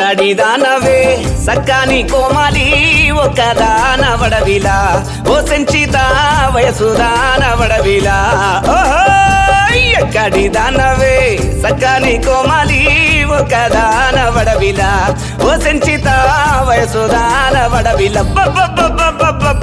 ఎక్కడి దానవే సక్కాని కోమాలి ఒక దానవడవిలా ఓ సంచిత వయసు దానవడవిలా ఓహో ఎక్కడి దానవే సక్కాని కోమాలి ఒక దానవడవిలా ఓ సంచిత వయసు దానవడవిలా బబ్బబ్బబ్బబ్బబ్బ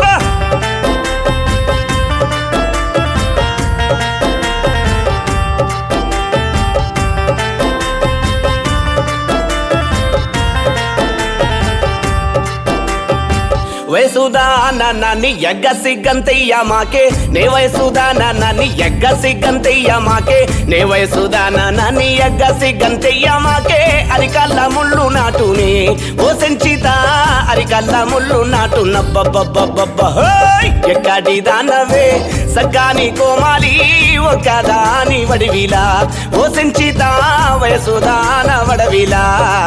వయసుదాన నన్ను ఎగ్గ సిగ్గంతయ్య మాకే నే వయసుదాన నన్ను ఎగ్గ సిగ్గంతయ్య మాకే నే వయసుదాన నన్ను ఎగ్గ సిగ్గంతయ్య మాకే అరికల్ల ముళ్ళు నాటునే ఓ సంచిత అరికల్ల ముళ్ళు నాటు నబ్బబ్బబ్బబ్బబ్బ హోయ్! ఎక్కడి దానవే సగ్గాని కోమాలి ఒక దాని వడివిలా ఓ సంచిత వయసుదాన వడవిలా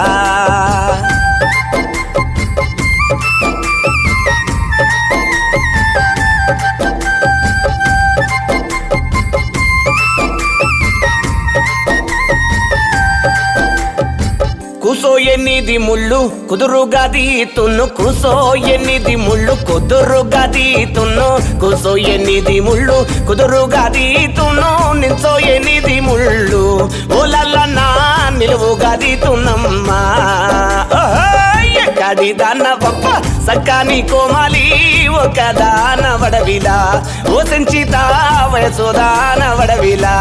కూసో ఎన్నిది ముళ్ళు కుదురుగా తీతున్ను కూసో ఎన్నిది ముళ్ళు కుదురుగా తీతున్ను కూసో ఎన్నిది ముళ్ళు కుదురుగా తీతున్ను నించో ఎన్నిది ముళ్ళు ఓలల్ల నా నిలువుగా తీతున్నమ్మా ఓహోయ్! ఎక్కడి దాన్న పప్ప సక్కాని కోమాలి ఒక దాన వడవిలా ఓ సంచిత వయసు దాన వడవిలా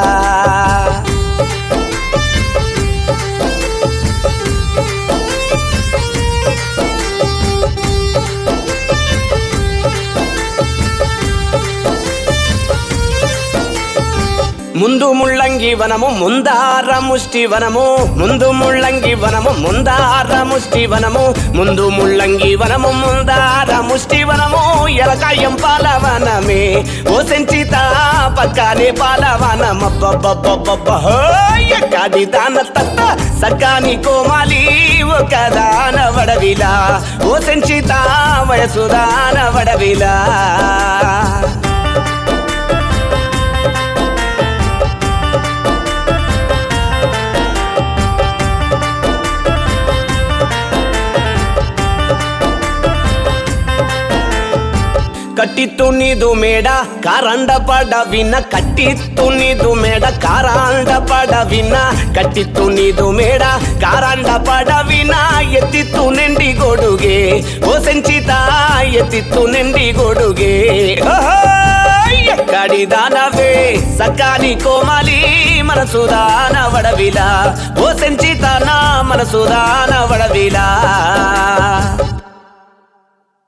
ముందు ముళ్ళంగి వనము ముందార ముష్టి వనము ముందు ముళ్ళంగి వనము ముందార ముష్టి వనము ముందు ముళ్ళంగి వనము ముందార ముష్టి వనము ఎలకాయం పాలవనమే ఓ సంచిత పక్కనే పాలవనమబ్బబ్బబ్బబ్బ ఎక్కడి దాన తత్త సగ్గాని కోమాలి ఒక దాన వడవిలా ఓ సంచిత వయసు దాన వడవిలా ಕಟ್ಟಿತ್ತು ನೀದು ಮೇಡ ಕಾರಂಡ ಪಡವಿನ ಕಟ್ಟಿತ್ತು ನೀದು ಮೇಡ ಕಾರಾಂಡ ಪಡವಿನ ಕಟ್ಟಿತ್ತು ನೀದು ಮೇಡ ಕಾರಾಂಡ ಪಡವಿನ ಎತ್ತಿತ್ತು ನೆಂಡಿ ಗೊಡುಗೆ ಓ ಸಂಚಿತ ಎತ್ತಿತ್ತು ನೆಂಡಿ ಗೊಡುಗೆ ఎక్కడి దానవే సకాని కోమాలి మనసు దాన వడవిలా ఓ సంచిత నా మనసు దాన వడవిలా